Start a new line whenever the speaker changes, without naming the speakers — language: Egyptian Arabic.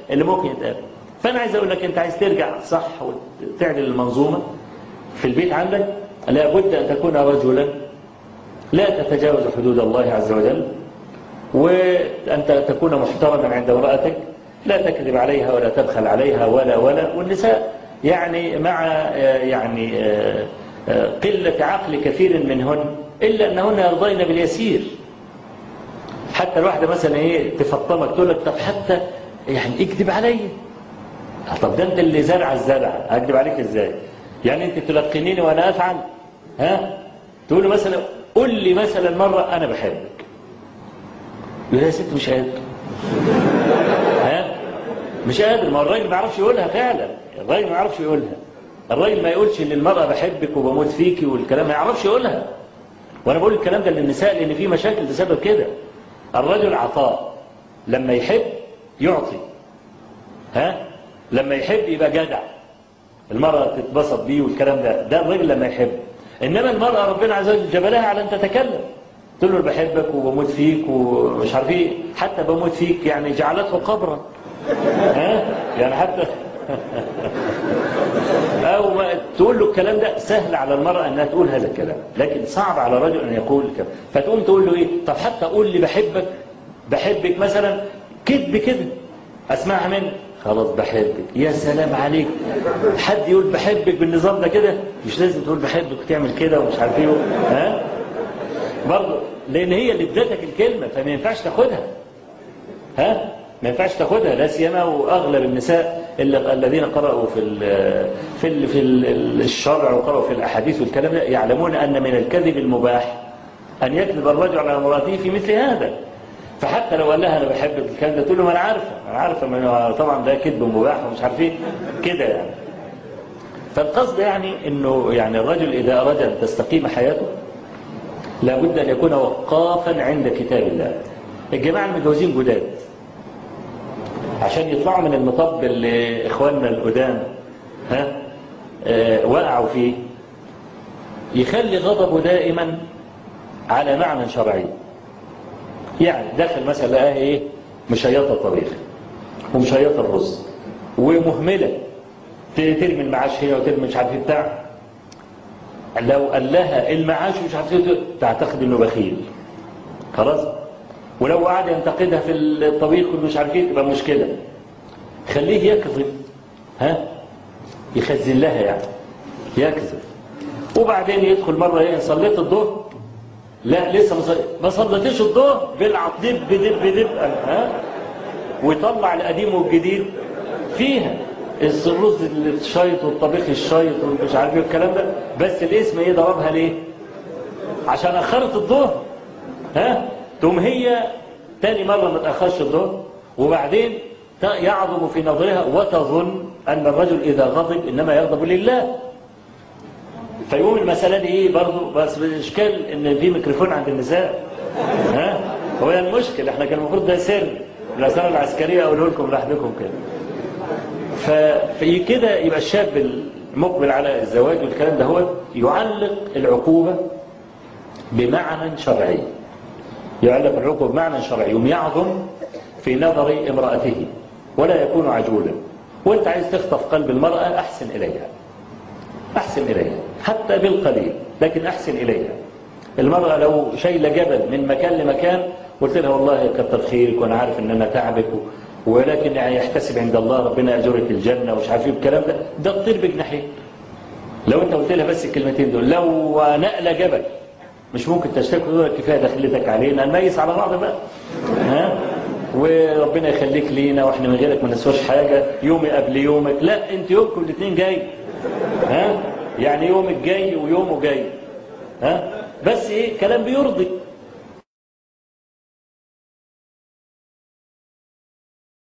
اللي ممكن يتقال فانا عايز اقول لك انت عايز ترجع صح وتعدل المنظومه في البيت عندك لابد ان تكون رجلا لا تتجاوز حدود الله عز وجل وأن تكون محترما عند امرأتك لا تكذب عليها ولا تبخل عليها ولا ولا والنساء يعني مع يعني قلة عقل كثير منهن إلا أنهن يرضين باليسير حتى الواحدة مثلا ايه تفطمك تقول لك طب حتى يعني اكذب علي طب ده انت اللي زرع الزرع اكذب عليك ازاي يعني انت تلقنيني وانا افعل ها تقول له مثلا قول لي مثلا مرة انا بحبك يقول يا ست مش قادر ها مش قادر ما الراجل ما يعرفش يقولها فعلا الراجل ما يعرفش يقولها الراجل ما يقولش للمرأة بحبك وبموت فيكي والكلام ما يعرفش يقولها وانا بقول الكلام ده للنساء لان في مشاكل بسبب كده الرجل عطاء لما يحب يعطي ها لما يحب يبقى جدع المرأة تتبسط بيه والكلام ده ده الرجل لما يحب انما المرأة ربنا عز وجل جبلها على ان تتكلم تقول له بحبك وبموت فيك ومش عارف ايه حتى بموت فيك يعني جعلته قبرا ها يعني حتى او ما تقول له الكلام ده سهل على المرأة انها تقول هذا الكلام لكن صعب على الرجل ان يقول كده فتقوم تقول له ايه طب حتى قول لي بحبك بحبك مثلا كذب كده اسمعها منك خلاص بحبك يا سلام عليك حد يقول بحبك بالنظام ده كده مش لازم تقول بحبك وتعمل كده ومش عارف ايه ها برضه لان هي اللي ادتك الكلمه فما ينفعش تاخدها ها ما ينفعش تاخدها لا سيما واغلب النساء اللي الذين قرأوا في ال في ال في ال الشرع وقرأوا في الاحاديث والكلام ده يعلمون ان من الكذب المباح ان يكذب الرجل على امراته في مثل هذا فحتى لو قال لها انا بحبك الكلام ده تقول له ما انا عارفه انا عارفه ما طبعا ده كذب مباح ومش عارف ايه كده يعني فالقصد يعني انه يعني الرجل اذا اراد ان تستقيم حياته لابد ان يكون وقافا عند كتاب الله الجماعه المتجوزين جداد عشان يطلعوا من المطب اللي اخواننا القدام ها آه وقعوا فيه يخلي غضبه دائما على معنى شرعي يعني داخل مثلا لقاها ايه مشيطه الطبيخ ومشيطه الرز ومهمله ترمي المعاش هنا وترمي مش عارف ايه بتاع لو قال لها المعاش مش عارف ايه تعتقد انه بخيل خلاص ولو قعد ينتقدها في الطبيخ مش عارف ايه تبقى مشكله خليه يكذب ها يخزن لها يعني يكذب وبعدين يدخل مره ايه صليت الظهر لا لسه ما صليتش الظهر بيلعب دب دب دب ها ويطلع القديم والجديد فيها الرز الشيط والطبيخ الشيط ومش عارف ايه الكلام ده بس الاسم ايه ضربها ليه؟ عشان اخرت الظهر ها تقوم هي تاني مرة ما تأخرش الظهر وبعدين يعظم في نظرها وتظن أن الرجل إذا غضب إنما يغضب لله فيقوم المسألة دي إيه برضه بس الإشكال إن في ميكروفون عند النساء ها هو ده المشكلة إحنا كان المفروض ده سر الأسرار العسكرية أقوله لكم لوحدكم كده ففي كده يبقى الشاب المقبل على الزواج والكلام ده هو يعلق العقوبة بمعنى شرعي يعلق العقوبة بمعنى شرعي يوم يعظم في نظر امرأته ولا يكون عجولا وانت عايز تخطف قلب المرأة أحسن إليها أحسن إليها حتى بالقليل لكن أحسن إليها المرأة لو شايلة جبل من مكان لمكان قلت لها والله كتر خيرك وأنا عارف إن أنا تعبك ولكن يعني يحتسب عند الله ربنا يأجرك الجنة ومش عارف ايه الكلام ده ده تطير بجناحين لو انت قلت لها بس الكلمتين دول لو نقل جبل مش ممكن تشتكي تقول كفايه دخلتك علينا نميز على بعض بقى ها وربنا يخليك لينا واحنا من غيرك ما نسواش حاجه يومي قبل يومك لا انت يومكم الاثنين جاي ها يعني يومك جاي ويومه جاي ها بس ايه كلام بيرضي